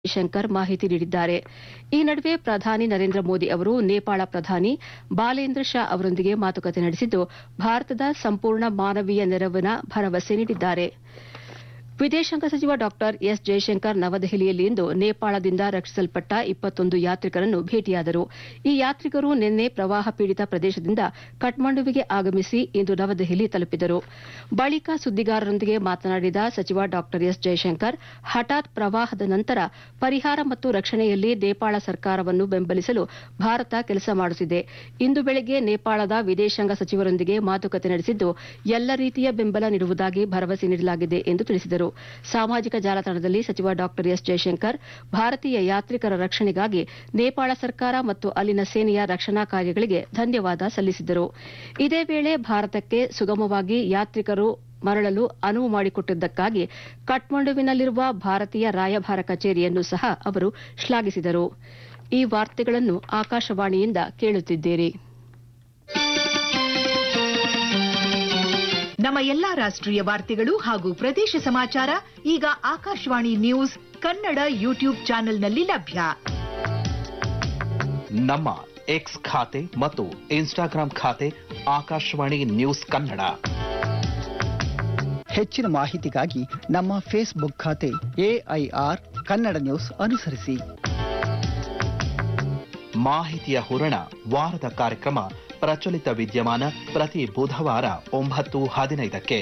ಶಂಕರ್ ಮಾಹಿತಿ ನೀಡಿದ್ದಾರೆ ಈ ನಡುವೆ ಪ್ರಧಾನಿ ನರೇಂದ್ರ ಮೋದಿ ಅವರು ನೇಪಾಳ ಪ್ರಧಾನಿ ಬಾಲೇಂದ್ರ ಶಾ ಅವರೊಂದಿಗೆ ಮಾತುಕತೆ ನಡೆಸಿದ್ದು ಭಾರತದ ಸಂಪೂರ್ಣ ಮಾನವೀಯ ನೆರವಿನ ಭರವಸೆ ನೀಡಿದ್ದಾರೆ ವಿದೇಶಾಂಗ ಸಚಿವ ಡಾ ಎಸ್ ಜಯಶಂಕರ್ ನವದೆಹಲಿಯಲ್ಲಿಂದು ನೇಪಾಳದಿಂದ ರಕ್ಷಿಸಲ್ಪಟ್ಟ ಇಪ್ಪತ್ತೊಂದು ಯಾತ್ರಿಕರನ್ನು ಭೇಟಿಯಾದರು ಈ ಯಾತ್ರಿಕರು ನಿನ್ನೆ ಪ್ರವಾಹ ಪೀಡಿತ ಪ್ರದೇಶದಿಂದ ಕಠ್ಮಂಡುವಿಗೆ ಆಗಮಿಸಿ ಇಂದು ನವದೆಹಲಿ ತಲುಪಿದರು ಬಳಿಕ ಸುದ್ದಿಗಾರರೊಂದಿಗೆ ಮಾತನಾಡಿದ ಸಚಿವ ಡಾ ಎಸ್ ಜಯಶಂಕರ್ ಹಠಾತ್ ಪ್ರವಾಹದ ನಂತರ ಪರಿಹಾರ ಮತ್ತು ರಕ್ಷಣೆಯಲ್ಲಿ ನೇಪಾಳ ಸರ್ಕಾರವನ್ನು ಬೆಂಬಲಿಸಲು ಭಾರತ ಕೆಲಸ ಮಾಡುತ್ತಿದೆ ಇಂದು ಬೆಳಗ್ಗೆ ನೇಪಾಳದ ವಿದೇಶಾಂಗ ಸಚಿವರೊಂದಿಗೆ ಮಾತುಕತೆ ನಡೆಸಿದ್ದು ಎಲ್ಲ ರೀತಿಯ ಬೆಂಬಲ ನೀಡುವುದಾಗಿ ಭರವಸೆ ನೀಡಲಾಗಿದೆ ಎಂದು ತಿಳಿಸಿದರು ಸಾಮಾಜಿಕ ಜಾಲತಾಣದಲ್ಲಿ ಸಚಿವ ಡಾ ಎಸ್ ಜಯಶಂಕರ್ ಭಾರತೀಯ ಯಾತ್ರಿಕರ ರಕ್ಷಣೆಗಾಗಿ ನೇಪಾಳ ಸರ್ಕಾರ ಮತ್ತು ಅಲ್ಲಿನ ಸೇನೆಯ ರಕ್ಷಣಾ ಕಾರ್ಯಗಳಿಗೆ ಧನ್ಯವಾದ ಸಲ್ಲಿಸಿದರು ಇದೇ ವೇಳೆ ಭಾರತಕ್ಕೆ ಸುಗಮವಾಗಿ ಯಾತ್ರಿಕರು ಮರಳಲು ಅನುವು ಮಾಡಿಕೊಟ್ಟಿದ್ದಕ್ಕಾಗಿ ಕಠ್ಮಂಡುವಿನಲ್ಲಿರುವ ಭಾರತೀಯ ರಾಯಭಾರ ಕಚೇರಿಯನ್ನು ಸಹ ಅವರು ಶ್ಲಾಘಿಸಿದರು ಈ ವಾರ್ತೆಗಳನ್ನು ಆಕಾಶವಾಣಿಯಿಂದ ಕೇಳುತ್ತಿದ್ದೀರಿ ನಮ್ಮ ಎಲ್ಲಾ ರಾಷ್ಟ್ರೀಯ ವಾರ್ತೆಗಳು ಹಾಗೂ ಪ್ರದೇಶ ಸಮಾಚಾರ ಈಗ ಆಕಾಶವಾಣಿ ನ್ಯೂಸ್ ಕನ್ನಡ ಯೂಟ್ಯೂಬ್ ಚಾನೆಲ್ನಲ್ಲಿ ಲಭ್ಯ ನಮ್ಮ ಎಕ್ಸ್ ಖಾತೆ ಮತ್ತು ಇನ್ಸ್ಟಾಗ್ರಾಂ ಖಾತೆ ಆಕಾಶವಾಣಿ ನ್ಯೂಸ್ ಕನ್ನಡ ಹೆಚ್ಚಿನ ಮಾಹಿತಿಗಾಗಿ ನಮ್ಮ ಫೇಸ್ಬುಕ್ ಖಾತೆ ಎಐಆರ್ ಕನ್ನಡ ನ್ಯೂಸ್ ಅನುಸರಿಸಿ ಮಾಹಿತಿಯ ಹೂರಣ ವಾರದ ಕಾರ್ಯಕ್ರಮ ಪ್ರಚಲಿತ ವಿದ್ಯಮಾನ ಪ್ರತಿ ಬುಧವಾರ ಒಂಬತ್ತು ಹದಿನೈದಕ್ಕೆ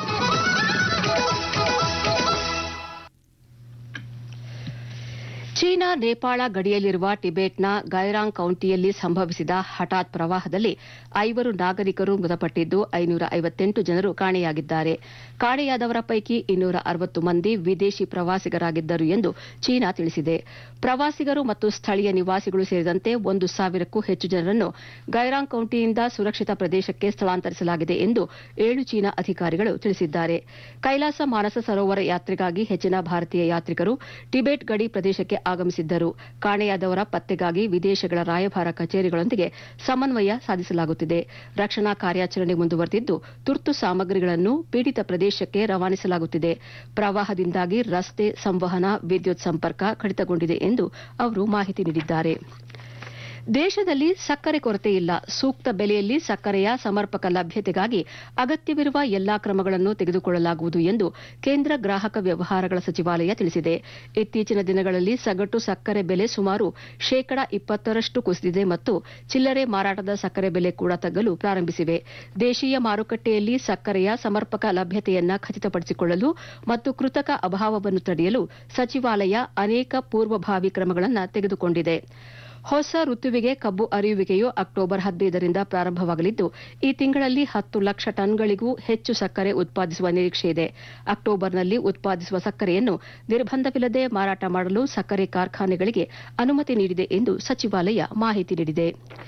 ಚೀನಾ ನೇಪಾಳ ಗಡಿಯಲ್ಲಿರುವ ಟಿಬೆಟ್ನ ಗೈರಾಂಗ್ ಕೌಂಟಿಯಲ್ಲಿ ಸಂಭವಿಸಿದ ಹಠಾತ್ ಪ್ರವಾಹದಲ್ಲಿ ಐವರು ನಾಗರಿಕರು ಮೃತಪಟ್ಟಿದ್ದು ಐನೂರ ಐವತ್ತೆಂಟು ಜನರು ಕಾಣೆಯಾಗಿದ್ದಾರೆ ಕಾಣೆಯಾದವರ ಪೈಕಿ ಇನ್ನೂರ ಅರವತ್ತು ಮಂದಿ ವಿದೇಶಿ ಪ್ರವಾಸಿಗರಾಗಿದ್ದರು ಎಂದು ಚೀನಾ ತಿಳಿಸಿದೆ ಪ್ರವಾಸಿಗರು ಮತ್ತು ಸ್ಥಳೀಯ ನಿವಾಸಿಗಳು ಸೇರಿದಂತೆ ಒಂದು ಸಾವಿರಕ್ಕೂ ಹೆಚ್ಚು ಜನರನ್ನು ಗೈರಾಂಗ್ ಕೌಂಟಿಯಿಂದ ಸುರಕ್ಷಿತ ಪ್ರದೇಶಕ್ಕೆ ಸ್ಥಳಾಂತರಿಸಲಾಗಿದೆ ಎಂದು ಏಳು ಚೀನಾ ಅಧಿಕಾರಿಗಳು ತಿಳಿಸಿದ್ದಾರೆ ಕೈಲಾಸ ಮಾನಸ ಸರೋವರ ಯಾತ್ರೆಗಾಗಿ ಹೆಚ್ಚಿನ ಭಾರತೀಯ ಯಾತ್ರಿಕರು ಟಿಬೆಟ್ ಗಡಿ ಪ್ರದೇಶಕ್ಕೆ ಆಗಮಿಸಿದ್ದರು ಕಾಣೆಯಾದವರ ಪತ್ತೆಗಾಗಿ ವಿದೇಶಗಳ ರಾಯಭಾರ ಕಚೇರಿಗಳೊಂದಿಗೆ ಸಮನ್ವಯ ಸಾಧಿಸಲಾಗುತ್ತಿದೆ ರಕ್ಷಣಾ ಕಾರ್ಯಾಚರಣೆ ಮುಂದುವರೆದಿದ್ದು ತುರ್ತು ಸಾಮಗ್ರಿಗಳನ್ನು ಪೀಡಿತ ಪ್ರದೇಶಕ್ಕೆ ರವಾನಿಸಲಾಗುತ್ತಿದೆ ಪ್ರವಾಹದಿಂದಾಗಿ ರಸ್ತೆ ಸಂವಹನ ವಿದ್ಯುತ್ ಸಂಪರ್ಕ ಕಡಿತಗೊಂಡಿದೆ ಎಂದು ಅವರು ಮಾಹಿತಿ ನೀಡಿದ್ದಾರೆ ದೇಶದಲ್ಲಿ ಸಕ್ಕರೆ ಕೊರತೆ ಇಲ್ಲ ಸೂಕ್ತ ಬೆಲೆಯಲ್ಲಿ ಸಕ್ಕರೆಯ ಸಮರ್ಪಕ ಲಭ್ಯತೆಗಾಗಿ ಅಗತ್ಯವಿರುವ ಎಲ್ಲಾ ಕ್ರಮಗಳನ್ನು ತೆಗೆದುಕೊಳ್ಳಲಾಗುವುದು ಎಂದು ಕೇಂದ್ರ ಗ್ರಾಹಕ ವ್ಯವಹಾರಗಳ ಸಚಿವಾಲಯ ತಿಳಿಸಿದೆ ಇತ್ತೀಚಿನ ದಿನಗಳಲ್ಲಿ ಸಗಟು ಸಕ್ಕರೆ ಬೆಲೆ ಸುಮಾರು ಶೇಕಡಾ ಇಪ್ಪತ್ತರಷ್ಟು ಕುಸಿದಿದೆ ಮತ್ತು ಚಿಲ್ಲರೆ ಮಾರಾಟದ ಸಕ್ಕರೆ ಬೆಲೆ ಕೂಡ ತಗ್ಗಲು ಪ್ರಾರಂಭಿಸಿವೆ ದೇಶೀಯ ಮಾರುಕಟ್ಟೆಯಲ್ಲಿ ಸಕ್ಕರೆಯ ಸಮರ್ಪಕ ಲಭ್ಯತೆಯನ್ನ ಖಚಿತಪಡಿಸಿಕೊಳ್ಳಲು ಮತ್ತು ಕೃತಕ ಅಭಾವವನ್ನು ತಡೆಯಲು ಸಚಿವಾಲಯ ಅನೇಕ ಪೂರ್ವಭಾವಿ ಕ್ರಮಗಳನ್ನು ತೆಗೆದುಕೊಂಡಿದೆ ಹೊಸ ಋತುವಿಗೆ ಕಬ್ಬು ಅರಿಯುವಿಕೆಯು ಅಕ್ಟೋಬರ್ ಹದಿನೈದರಿಂದ ಪ್ರಾರಂಭವಾಗಲಿದ್ದು ಈ ತಿಂಗಳಲ್ಲಿ ಹತ್ತು ಲಕ್ಷ ಟನ್ಗಳಿಗೂ ಹೆಚ್ಚು ಸಕ್ಕರೆ ಉತ್ಪಾದಿಸುವ ನಿರೀಕ್ಷೆಯಿದೆ ಅಕ್ಟೋಬರ್ನಲ್ಲಿ ಉತ್ಪಾದಿಸುವ ಸಕ್ಕರೆಯನ್ನು ನಿರ್ಬಂಧವಿಲ್ಲದೆ ಮಾರಾಟ ಮಾಡಲು ಸಕ್ಕರೆ ಕಾರ್ಖಾನೆಗಳಿಗೆ ಅನುಮತಿ ನೀಡಿದೆ ಎಂದು ಸಚಿವಾಲಯ ಮಾಹಿತಿ ನೀಡಿದೆ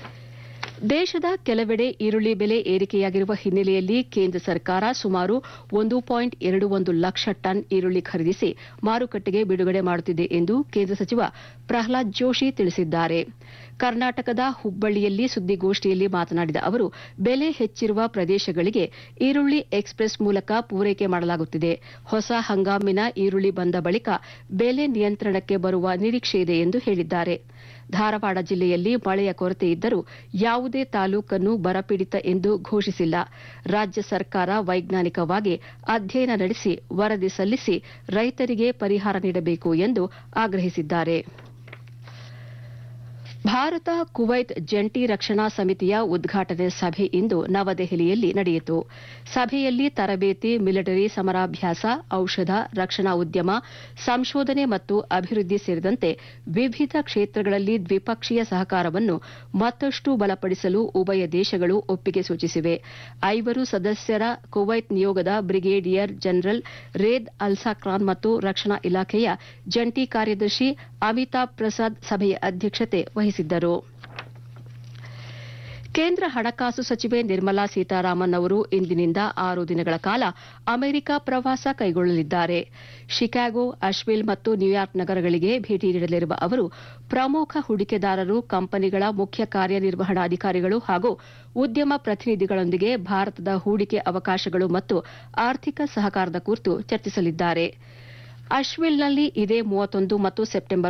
ದೇಶದ ಕೆಲವೆಡೆ ಈರುಳ್ಳಿ ಬೆಲೆ ಏರಿಕೆಯಾಗಿರುವ ಹಿನ್ನೆಲೆಯಲ್ಲಿ ಕೇಂದ್ರ ಸರ್ಕಾರ ಸುಮಾರು ಒಂದು ಪಾಯಿಂಟ್ ಎರಡು ಒಂದು ಲಕ್ಷ ಟನ್ ಈರುಳ್ಳಿ ಖರೀದಿಸಿ ಮಾರುಕಟ್ಟೆಗೆ ಬಿಡುಗಡೆ ಮಾಡುತ್ತಿದೆ ಎಂದು ಕೇಂದ್ರ ಸಚಿವ ಪ್ರಹ್ಲಾದ್ ಜೋಶಿ ತಿಳಿಸಿದ್ದಾರೆ ಕರ್ನಾಟಕದ ಹುಬ್ಬಳ್ಳಿಯಲ್ಲಿ ಸುದ್ದಿಗೋಷ್ಠಿಯಲ್ಲಿ ಮಾತನಾಡಿದ ಅವರು ಬೆಲೆ ಹೆಚ್ಚಿರುವ ಪ್ರದೇಶಗಳಿಗೆ ಈರುಳ್ಳಿ ಎಕ್ಸ್ಪ್ರೆಸ್ ಮೂಲಕ ಪೂರೈಕೆ ಮಾಡಲಾಗುತ್ತಿದೆ ಹೊಸ ಹಂಗಾಮಿನ ಈರುಳ್ಳಿ ಬಂದ ಬಳಿಕ ಬೆಲೆ ನಿಯಂತ್ರಣಕ್ಕೆ ಬರುವ ನಿರೀಕ್ಷೆಯಿದೆ ಎಂದು ಹೇಳಿದ್ದಾರೆ ಧಾರವಾಡ ಜಿಲ್ಲೆಯಲ್ಲಿ ಮಳೆಯ ಕೊರತೆ ಇದ್ದರೂ ಯಾವುದೇ ತಾಲೂಕನ್ನು ಬರಪೀಡಿತ ಎಂದು ಘೋಷಿಸಿಲ್ಲ ರಾಜ್ಯ ಸರ್ಕಾರ ವೈಜ್ಞಾನಿಕವಾಗಿ ಅಧ್ಯಯನ ನಡೆಸಿ ವರದಿ ಸಲ್ಲಿಸಿ ರೈತರಿಗೆ ಪರಿಹಾರ ನೀಡಬೇಕು ಎಂದು ಆಗ್ರಹಿಸಿದ್ದಾರೆ ಭಾರತ ಕುವೈತ್ ಜಂಟಿ ರಕ್ಷಣಾ ಸಮಿತಿಯ ಉದ್ಘಾಟನೆ ಸಭೆ ಇಂದು ನವದೆಹಲಿಯಲ್ಲಿ ನಡೆಯಿತು ಸಭೆಯಲ್ಲಿ ತರಬೇತಿ ಮಿಲಿಟರಿ ಸಮರಾಭ್ಯಾಸ ಔಷಧ ರಕ್ಷಣಾ ಉದ್ಯಮ ಸಂಶೋಧನೆ ಮತ್ತು ಅಭಿವೃದ್ಧಿ ಸೇರಿದಂತೆ ವಿವಿಧ ಕ್ಷೇತ್ರಗಳಲ್ಲಿ ದ್ವಿಪಕ್ಷೀಯ ಸಹಕಾರವನ್ನು ಮತ್ತಷ್ಟು ಬಲಪಡಿಸಲು ಉಭಯ ದೇಶಗಳು ಒಪ್ಪಿಗೆ ಸೂಚಿಸಿವೆ ಐವರು ಸದಸ್ಯರ ಕುವೈತ್ ನಿಯೋಗದ ಬ್ರಿಗೇಡಿಯರ್ ಜನರಲ್ ರೇದ್ ಅಲ್ಸಾಕ್ರಾನ್ ಮತ್ತು ರಕ್ಷಣಾ ಇಲಾಖೆಯ ಜಂಟಿ ಕಾರ್ಯದರ್ಶಿ ಅಮಿತಾಬ್ ಪ್ರಸಾದ್ ಸಭೆಯ ಅಧ್ಯಕ್ಷತೆ ವಹಿಸಿದ್ದರು ಕೇಂದ್ರ ಹಣಕಾಸು ಸಚಿವೆ ನಿರ್ಮಲಾ ಸೀತಾರಾಮನ್ ಅವರು ಇಂದಿನಿಂದ ಆರು ದಿನಗಳ ಕಾಲ ಅಮೆರಿಕ ಪ್ರವಾಸ ಕೈಗೊಳ್ಳಲಿದ್ದಾರೆ ಶಿಕಾಗೋ ಅಶ್ವಿಲ್ ಮತ್ತು ನ್ಯೂಯಾರ್ಕ್ ನಗರಗಳಿಗೆ ಭೇಟಿ ನೀಡಲಿರುವ ಅವರು ಪ್ರಮುಖ ಹೂಡಿಕೆದಾರರು ಕಂಪನಿಗಳ ಮುಖ್ಯ ಕಾರ್ಯನಿರ್ವಹಣಾಧಿಕಾರಿಗಳು ಹಾಗೂ ಉದ್ಯಮ ಪ್ರತಿನಿಧಿಗಳೊಂದಿಗೆ ಭಾರತದ ಹೂಡಿಕೆ ಅವಕಾಶಗಳು ಮತ್ತು ಆರ್ಥಿಕ ಸಹಕಾರದ ಕುರಿತು ಚರ್ಚಿಸಲಿದ್ದಾರೆ ಅಶ್ವಿಲ್ನಲ್ಲಿ ಇದೇ ಮೂವತ್ತೊಂದು ಮತ್ತು ಸೆಪ್ಟೆಂಬರ್